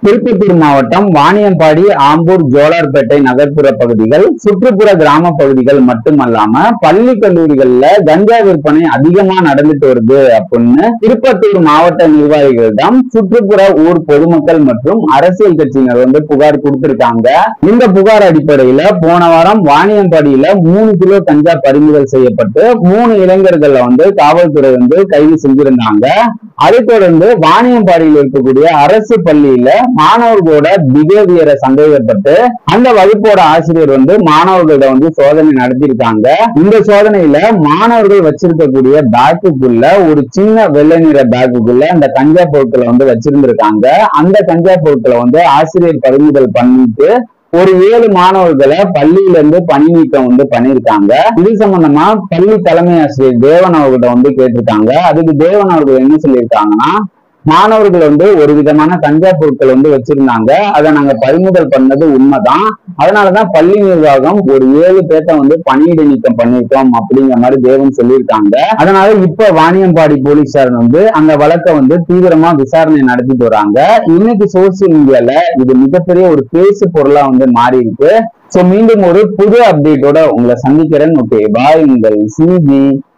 திருப்பத்தூர் மாவட்டம் வாணியம்பாடி ஆம்பூர் ஜோலார்பேட்டை நகர்ப்புற பகுதிகள் சுற்றுப்புற கிராம பகுதிகள் மட்டுமல்லாம பள்ளி கல்லூரிகள்ல கஞ்சா விற்பனை அதிகமா நடந்துட்டு வருது அப்படின்னு திருப்பத்தூர் மாவட்ட நிர்வாகிகளிடம் சுற்றுப்புற ஊர் பொதுமக்கள் மற்றும் அரசியல் கட்சியினர் வந்து புகார் கொடுத்திருக்காங்க இந்த புகார் அடிப்படையில போன வாரம் வாணியம்பாடியில மூணு கிலோ கஞ்சா பறிமுதல் செய்யப்பட்டு மூணு இளைஞர்களை வந்து காவல்துறை வந்து கைது செஞ்சிருந்தாங்க அதைத் தொடர்ந்து வாணியம்பாடியில் இருக்கக்கூடிய அரசு பள்ளியில மாணவர்களோட பிஹேவியரை சந்தேகப்பட்டு அந்த வகுப்போட ஆசிரியர் வந்து மாணவர்களிடம் வந்து சோதனை நடத்தியிருக்காங்க இந்த சோதனையில மாணவர்கள் வச்சிருக்கக்கூடிய பேக்குக்குள்ள ஒரு சின்ன வெள்ளை நிற பேக்குக்குள்ள அந்த கஞ்சா பொருட்களை வந்து வச்சிருந்திருக்காங்க அந்த கஞ்சா பொருட்களை வந்து ஆசிரியர் பறிமுதல் பண்ணிட்டு ஒரு ஏழு மாணவர்களை பள்ளியில இருந்து பணி நீக்கம் வந்து பண்ணியிருக்காங்க இது சம்பந்தமா பள்ளி தலைமை ஆசிரியர் தேவன் அவர்கிட்ட வந்து கேட்டிருக்காங்க அதுக்கு தேவன் அவர்கள் என்ன சொல்லியிருக்காங்கன்னா மாணவர்கள் வந்து ஒரு விதமான கஞ்சா பொருட்கள் வந்து வச்சிருந்தாங்க அதை நாங்க பறிமுதல் பண்ணது உண்மைதான் அதனாலதான் பள்ளி நிர்வாகம் ஒரு ஏழு பேர்த்த வந்து பணியிடை நீக்கம் பண்ணிருக்கோம் அப்படிங்கிற மாதிரி தேவன் சொல்லியிருக்காங்க அதனால இப்ப வாணியம்பாடி போலீசார் வந்து அந்த வழக்கை வந்து தீவிரமா விசாரணை நடத்திட்டு வராங்க இன்னைக்கு சோசியல் மீடியால இது மிகப்பெரிய ஒரு பேசு பொருளா வந்து மாறி இருக்கு சோ மீண்டும் ஒரு புது அப்டேட்டோட உங்களை சந்திக்கிறேன் ஓகே பாய் உங்கள் சிஜி